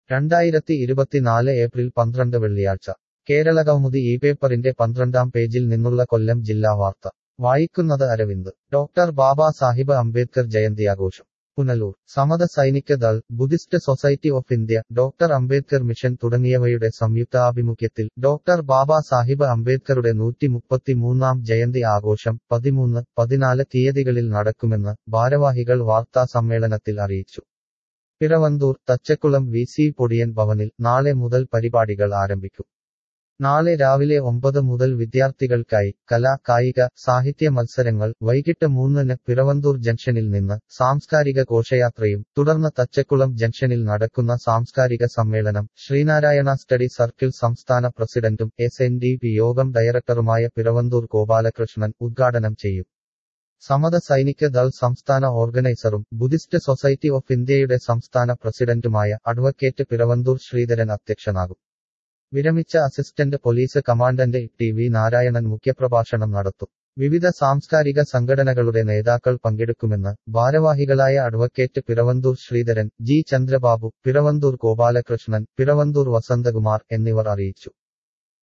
രണ്ടായിരത്തി ഇരുപത്തിനാല് ഏപ്രിൽ പന്ത്രണ്ട് വെള്ളിയാഴ്ച കേരളകൗമുദി ഈ പേപ്പറിന്റെ പന്ത്രണ്ടാം പേജിൽ നിന്നുള്ള കൊല്ലം ജില്ലാ വാർത്ത വായിക്കുന്നത് അരവിന്ദ് ഡോക്ടർ ബാബാ സാഹിബ് അംബേദ്കർ ജയന്തി ആഘോഷം Punalur Samata Sainik Dal buddhist society of India doctor Ambedkar mission തുടങ്ങിയവയുടെ സംയുക്താഭിമുഖ്യത്തിൽ ഡോക്ടർ ബാബാ സാഹിബ് അംബേദ്കറുടെ നൂറ്റി മുപ്പത്തിമൂന്നാം ജയന്തി ആഘോഷം പതിമൂന്ന് പതിനാല് തീയതികളിൽ നടക്കുമെന്ന് ഭാരവാഹികൾ വാർത്താ സമ്മേളനത്തിൽ അറിയിച്ചു പിറവന്തൂർ തച്ചക്കുളം വി സി പൊടിയൻ ഭവനിൽ നാളെ മുതൽ പരിപാടികൾ ആരംഭിക്കും നാളെ രാവിലെ ഒമ്പത് മുതൽ വിദ്യാർത്ഥികൾക്കായി കലാ കായിക സാഹിത്യ മത്സരങ്ങൾ വൈകിട്ട് മൂന്നിന് പിറവന്തൂർ ജംഗ്ഷനിൽ നിന്ന് സാംസ്കാരിക ഘോഷയാത്രയും തുടർന്ന് തച്ചക്കുളം ജംഗ്ഷനിൽ നടക്കുന്ന സാംസ്കാരിക സമ്മേളനം ശ്രീനാരായണ സ്റ്റഡി സർക്കിൾ സംസ്ഥാന പ്രസിഡന്റും എസ് എൻ ഡി പി യോഗം ഡയറക്ടറുമായ പിറവന്തൂർ ഗോപാലകൃഷ്ണൻ ഉദ്ഘാടനം ചെയ്യും സമത സൈനിക ദൾ സംസ്ഥാന ഓർഗനൈസറും ബുദ്ധിസ്റ്റ് സൊസൈറ്റി ഓഫ് ഇന്ത്യയുടെ സംസ്ഥാന പ്രസിഡന്റുമായ അഡ്വക്കേറ്റ് പിറവന്തൂർ ശ്രീധരൻ അധ്യക്ഷനാകും വിരമിച്ച assistant police commandant T V Narayanan മുഖ്യപ്രഭാഷണം നടത്തും വിവിധ സാംസ്കാരിക സംഘടനകളുടെ നേതാക്കൾ പങ്കെടുക്കുമെന്ന് ഭാരവാഹികളായ അഡ്വക്കേറ്റ് പിറവന്തൂർ ശ്രീധരൻ ജി ചന്ദ്രബാബു പിറവന്തൂർ ഗോപാലകൃഷ്ണൻ പിറവന്തൂർ വസന്തകുമാർ എന്നിവർ അറിയിച്ചു